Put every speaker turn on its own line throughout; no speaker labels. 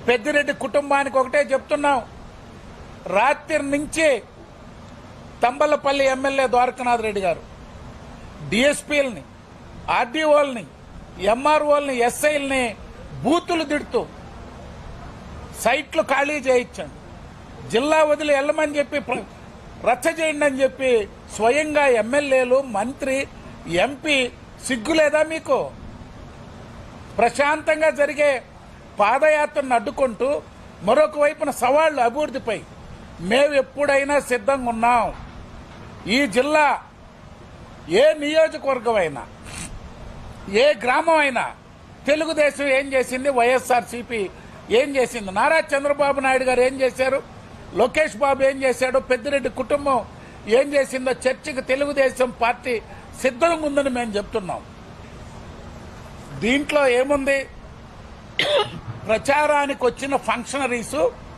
పెద్దిరెడ్డి కుటుంబానికి ఒకటే చెప్తున్నాం రాత్రి నుంచి తంబలపల్లి ఎమ్మెల్యే ద్వారకనాథ్ రెడ్డి గారు డిఎస్పీలని ఆర్డీఓల్ని ఎంఆర్ఓల్ని ఎస్ఐల్ని బూతులు తిడుతూ సైట్లు ఖాళీ చేయించండి జిల్లా వదిలి వెళ్ళమని చెప్పి ప్ర- రచ్చ చేయండి అని చెప్పి స్వయంగా ఎమ్మెల్యేలు మంత్రి ఎంపీ సిగ్గులేదా మీకు ప్రశాంతంగా జరిగే పాదయాత్రను అడ్డుకుంటూ మరొక వైపున సవాళ్లు అభివృద్ధిపై మేము ఎప్పుడైనా సిద్ధంగా ఉన్నాం ఈ జిల్లా ఏ నియోజకవర్గం అయినా ఏ గ్రామం అయినా తెలుగుదేశం ఏం చేసింది వైఎస్ఆర్ సిపి ఏం చేసింది నారా చంద్రబాబు నాయుడు గారు ఏం చేశారు లోకేష్ బాబు ఏం చేశాడు పెద్దిరెడ్డి కుటుంబం ఏం చేసిందో చర్చకు తెలుగుదేశం పార్టీ సిద్ధంగా ఉందని మేము చెప్తున్నాం దీంట్లో ఏముంది ప్రచారానికి వచ్చిన ఫంక్షనరీస్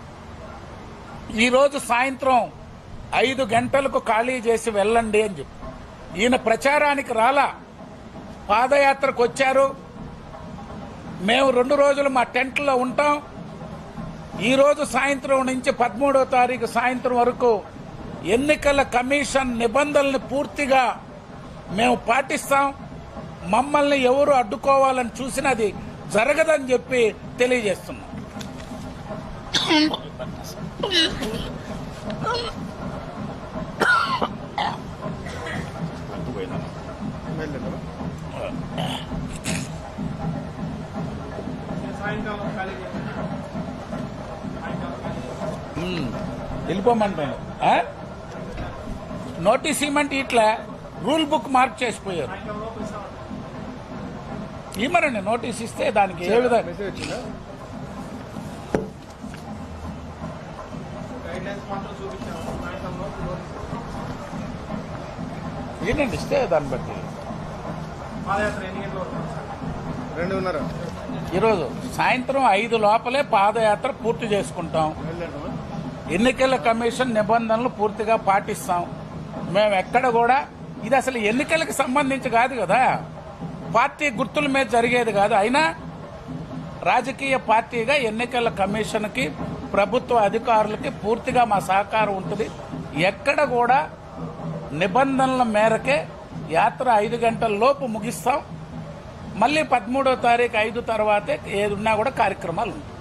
ఈరోజు సాయంత్రం ఐదు గంటలకు ఖాళీ చేసి వెళ్ళండి అని చెప్పి ఈయన ప్రచారానికి రాలా పాదయాత్రకు వచ్చారు మేము రెండు రోజులు మా టెంట్లో ఉంటాం ఈ రోజు సాయంత్రం నుంచి పదమూడవ తారీఖు సాయంత్రం వరకు ఎన్నికల కమిషన్ నిబంధనల్ని పూర్తిగా మేము పాటిస్తాం మమ్మల్ని ఎవరు అడ్డుకోవాలని చూసినది జరగదని చెప్పి తెలియజేస్తున్నాం ఉమ్, వెళ్ళిపోమంటాను ఆ? నోటీస్ ఇవ్వమంటే ఇట్లా రూల్ బుక్ మార్క్ చేసిపోయారు ఇమ్మరండి నోటీస్ ఇస్తే దానికి ఏ విధంగా
మెసేజ్ వచ్చిందా
ఏంటండి ఇస్తే దాన్ని బట్టి
రెండున్నర
ఈరోజు సాయంత్రం ఐదు లోపలే పాదయాత్ర పూర్తి చేసుకుంటాం
వెళ్ళండి
ఎన్నికల కమిషన్ నిబంధనలు పూర్తిగా పాటిస్తాం మేము ఎక్కడ కూడా ఇది అసలు ఎన్నికలకు సంబంధించి కాదు కదా పార్టీ గుర్తుల మీద జరిగేది కాదు అయినా రాజకీయ పార్టీగా ఎన్నికల కమిషన్కి ప్రభుత్వ అధికారులకి పూర్తిగా మా సహకారం ఉంటుంది ఎక్కడ కూడా నిబంధనల మేరకే యాత్ర ఐదు గంటల లోపు ముగిస్తాం మళ్ళీ పదమూడో తారీఖు ఐదు తర్వాతే ఏదున్నా కూడా కార్యక్రమాలు ఉంటాయి